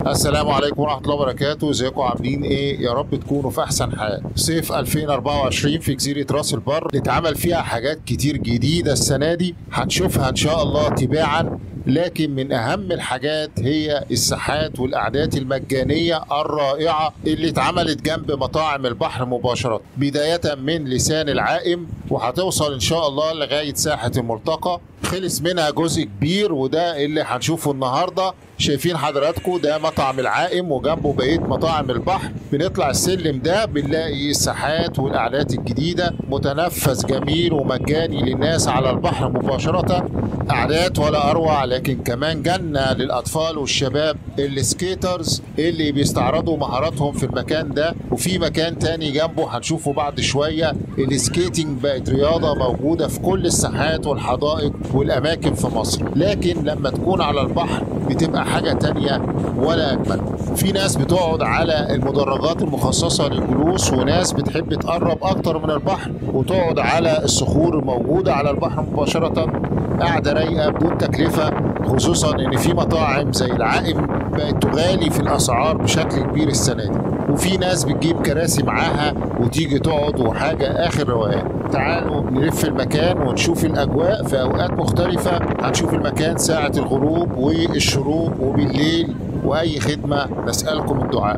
السلام عليكم ورحمة الله وبركاته ازيكم عاملين ايه يا رب تكونوا في احسن حال صيف 2024 في جزيرة راس البر اللي اتعمل فيها حاجات كتير جديدة السنة دي هنشوفها ان شاء الله تباعا لكن من اهم الحاجات هي الساحات والقعدات المجانية الرائعة اللي اتعملت جنب مطاعم البحر مباشرة بداية من لسان العائم وهتوصل ان شاء الله لغاية ساحة الملتقى خلص منها جزء كبير وده اللي هنشوفه النهارده شايفين حضراتكم ده مطعم العائم وجنبه بقيه مطاعم البحر بنطلع السلم ده بنلاقي الساحات والقعدات الجديده متنفس جميل ومجاني للناس على البحر مباشره قعدات ولا اروع لكن كمان جنه للاطفال والشباب السكيترز اللي بيستعرضوا مهاراتهم في المكان ده وفي مكان تاني جنبه هنشوفه بعد شويه السكيتنج بقت رياضه موجوده في كل الساحات والحدائق والاماكن في مصر لكن لما تكون على البحر بتبقى حاجه تانية ولا اجمل في ناس بتقعد على المدرجات المخصصه للجلوس وناس بتحب تقرب اكتر من البحر وتقعد على الصخور الموجوده على البحر مباشره قاعده رايقه بدون تكلفه خصوصا ان في مطاعم زي العائم بقت تغالي في الاسعار بشكل كبير السنه دي وفي ناس بتجيب كراسي معاها وتيجي تقعد وحاجه اخر روقان تعالوا نلف المكان ونشوف الاجواء في اوقات مختلفه هنشوف المكان ساعه الغروب والشروق وبالليل واي خدمه نسالكم الدعاء